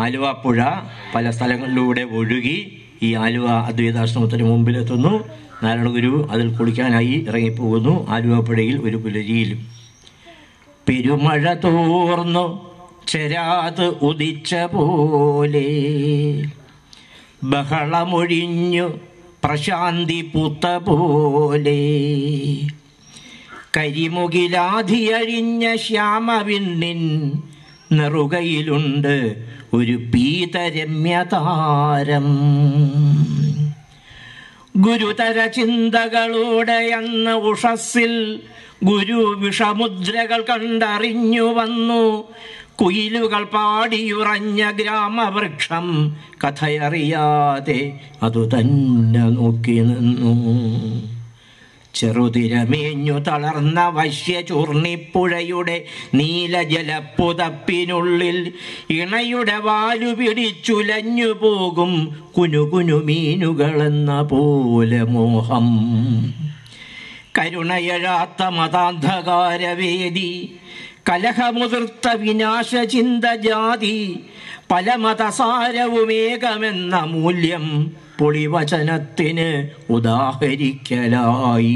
ആലുവ പുഴ പല സ്ഥലങ്ങളിലൂടെ ഒഴുകി ഈ ആലുവ അദ്വൈതാശ്രമത്തിന് മുമ്പിലെത്തുന്നു നാരായണഗുരു അതിൽ കുളിക്കാനായി ഇറങ്ങിപ്പോകുന്നു ആലുവ പുഴയിൽ ഒരു പുലരിയിലും പെരുമഴ തോർന്നു ചെരാത് ഉദിച്ച പോലെ ബഹളമൊഴിഞ്ഞു പ്രശാന്തി പൂത്ത പോലെ കരിമുകിലാധിയഴിഞ്ഞ ശ്യാമവിണ്ണിൻ നെറുകയിലുണ്ട് ഒരു പീതരമ്യതാരം ഗുരുതര ചിന്തകളോടെ അന്ന് ഉഷസ്സിൽ ഗുരു വിഷമുദ്രകൾ കണ്ടറിഞ്ഞു വന്നു കുയിലുകൾ പാടിയുറഞ്ഞ ഗ്രാമവൃക്ഷം കഥയറിയാതെ അതു തന്നെ നോക്കി നിന്നു ചെറുതിരമേഞ്ഞു തളർന്ന വശ്യ ചൂർണിപ്പുഴയുടെ നീലജലപ്പുതപ്പിനുള്ളിൽ ഇണയുടെ വാലു പിടിച്ചുലഞ്ഞു പോകും കുനുകുനു മീനുകളെന്ന പോലെ മോഹം കരുണയഴാത്ത മതാന്ധകാരവേദി കലഹമുതിർത്ത വിനാശചിന്ത ജാതി പല മതസാരവുമേകമെന്ന മൂല്യം പൊളിവചനത്തിന് ഉദാഹരിക്കലായി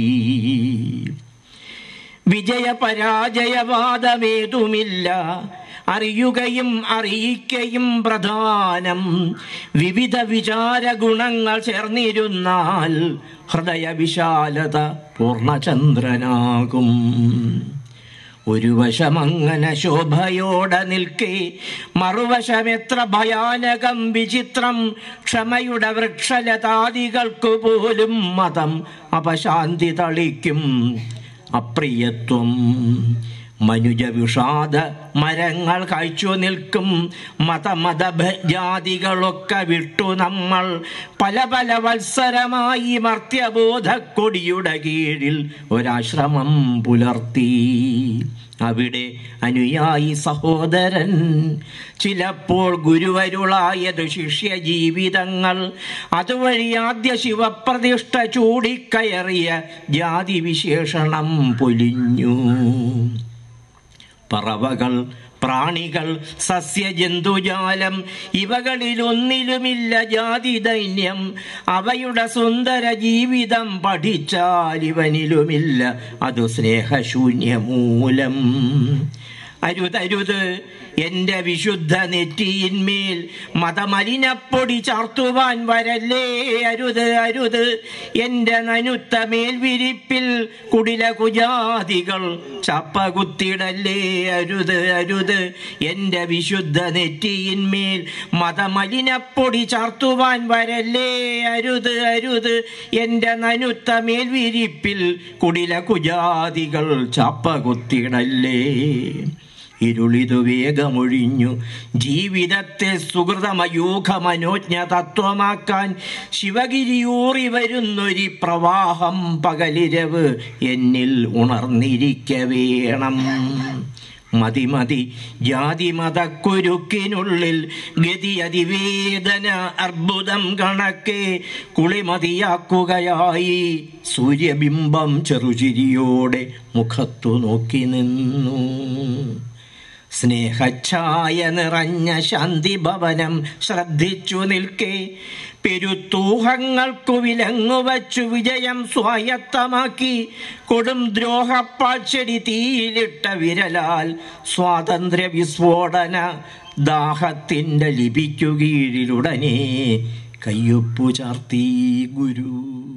വിജയപരാജയവാദമേതുമില്ല അറിയുകയും അറിയിക്കയും പ്രധാനം വിവിധ വിചാര ഗുണങ്ങൾ ചേർന്നിരുന്നാൽ ഹൃദയ വിശാലത പൂർണ്ണചന്ദ്രനാകും ഒരു വശമങ്ങനെ ശോഭയോടെ നിൽക്കെ മറുവശം എത്ര ഭയാനകം വിചിത്രം ക്ഷമയുടെ വൃക്ഷലതാദികൾക്കു പോലും മതം അപശാന്തി തളിക്കും അപ്രിയത്വം മനുജ വിഷാദ മരങ്ങൾ കാഴ്ച നിൽക്കും മതമത ജാതികളൊക്കെ വിട്ടു നമ്മൾ പല പല വത്സരമായി മർത്യബോധക്കൊടിയുടെ കീഴിൽ ഒരാശ്രമം പുലർത്തി അവിടെ അനുയായി സഹോദരൻ ചിലപ്പോൾ ഗുരുവരുളായത് ശിഷ്യ ജീവിതങ്ങൾ അതുവഴി ആദ്യ ശിവപ്രതിഷ്ഠ ചൂടിക്കയറിയ ജാതി വിശേഷണം പൊലിഞ്ഞു പറവകൾ പ്രാണികൾ സസ്യജന്തുജാലം ഇവകളിലൊന്നിലുമില്ല ജാതി ദൈന്യം അവയുടെ സുന്ദര ജീവിതം പഠിച്ചാൽ ഇവനിലുമില്ല അതു സ്നേഹശൂന്യമൂലം അരുതരുത് എൻ്റെ വിശുദ്ധ നെറ്റിയിന്മേൽ മതമലിനപ്പൊടി ചാർത്തുവാൻ വരല്ലേ അരുത് അരുത് എൻ്റെ നനുത്ത മേൽവിരിപ്പിൽ കുടില കുജാതികൾ ചപ്പകുത്തിടല്ലേ അരുത് അരുത് എൻ്റെ വിശുദ്ധ നെറ്റിയിന്മേൽ മതമലിനപ്പൊടി ചാർത്തുവാൻ വരല്ലേ അരുത് അരുത് എൻ്റെ നനുത്ത മേൽവിരിപ്പിൽ കുടില കുജാതികൾ ചപ്പകുത്തിടല്ലേ ഇരുളിതു വേഗമൊഴിഞ്ഞു ജീവിതത്തെ സുഹൃതമയൂഖ മനോജ്ഞ തത്വമാക്കാൻ ശിവഗിരിയൂറി വരുന്നൊരു പ്രവാഹം പകലിരവ് എന്നിൽ ഉണർന്നിരിക്ക വേണം മതി മതി ജാതി മതക്കുരുക്കിനുള്ളിൽ ഗതി അതിവേദന അർബുദം കണക്കെ കുളിമതിയാക്കുകയായി സൂര്യബിംബം ചെറുചിരിയോടെ മുഖത്തു നോക്കി നിന്നു സ്നേഹഛായ നിറഞ്ഞ ശാന്തി ഭവനം ശ്രദ്ധിച്ചു നിൽക്കെ പെരുത്തൂഹങ്ങൾക്കു വിലങ്ങുവച്ചു വിജയം സ്വായത്തമാക്കി കൊടും ദ്രോഹപ്പാച്ചെടി തീയിലിട്ട വിരലാൽ സ്വാതന്ത്ര്യ വിസ്ഫോടന ദാഹത്തിൻ്റെ ലിപിക്കു കീഴിലുടനെ കയ്യൊപ്പു ചാർത്തി ഗുരു